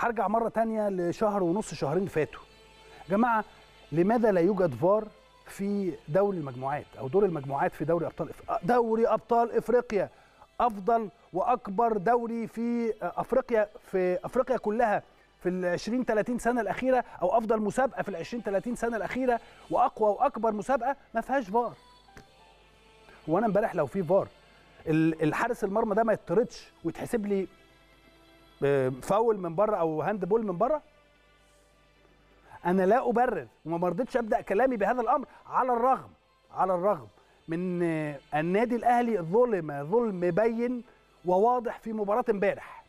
هرجع مره تانية لشهر ونص شهرين فاتوا يا جماعه لماذا لا يوجد فار في دوري المجموعات او دور المجموعات في دوري ابطال إف- دوري ابطال افريقيا افضل واكبر دوري في افريقيا في افريقيا كلها في ال 20 30 سنه الاخيره او افضل مسابقه في ال 20 30 سنه الاخيره واقوى واكبر مسابقه ما فيهاش فار وانا امبارح لو في فار ال- الحارس المرمى ده ما يطردش ويتحسب لي آه، فاول من بره او هاند بول من بره انا لا ابرر وما مرضتش ابدا كلامي بهذا الامر على الرغم على الرغم من آه، النادي الاهلي ظلم ظلم بين وواضح في مباراه امبارح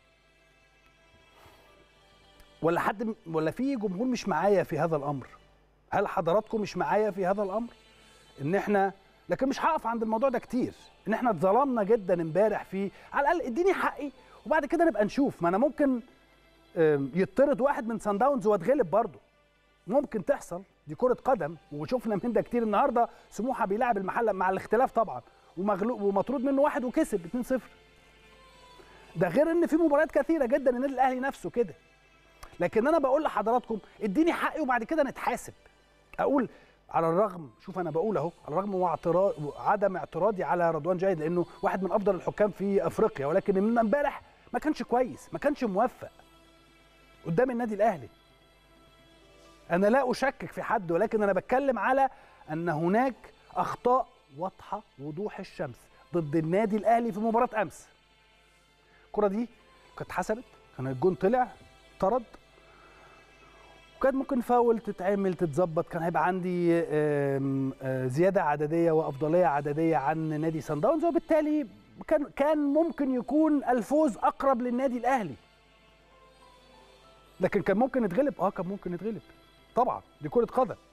ولا حد ولا في جمهور مش معايا في هذا الامر هل حضراتكم مش معايا في هذا الامر ان احنا لكن مش هقف عند الموضوع ده كتير ان احنا اتظلمنا جدا امبارح في على الاقل اديني حقي وبعد كده نبقى نشوف ما انا ممكن آم، يطرد واحد من سان داونز واتغلب برضه ممكن تحصل دي كرة قدم وشفنا من ده كتير النهارده سموحه بيلعب المحله مع الاختلاف طبعا ومغلوب ومطرود منه واحد وكسب 2-0 ده غير ان في مباريات كثيره جدا النادي الاهلي نفسه كده لكن انا بقول لحضراتكم اديني حقي وبعد كده نتحاسب اقول على الرغم شوف انا بقول اهو على الرغم من اعتراض عدم اعتراضي على رضوان جيد لانه واحد من افضل الحكام في افريقيا ولكن من امبارح ما كانش كويس ما كانش موفق قدام النادي الاهلي انا لا اشكك في حد ولكن انا بتكلم على ان هناك اخطاء واضحه وضوح الشمس ضد النادي الاهلي في مباراه امس الكره دي كانت حسبت كان الجون طلع طرد وكان ممكن فاول تتعمل تتظبط كان هيبقى عندي آم، آه، زياده عدديه وافضليه عدديه عن نادي سان داونز وبالتالي كان كان ممكن يكون الفوز اقرب للنادي الاهلي لكن كان ممكن يتغلب اه كان ممكن يتغلب طبعا دي كره قدم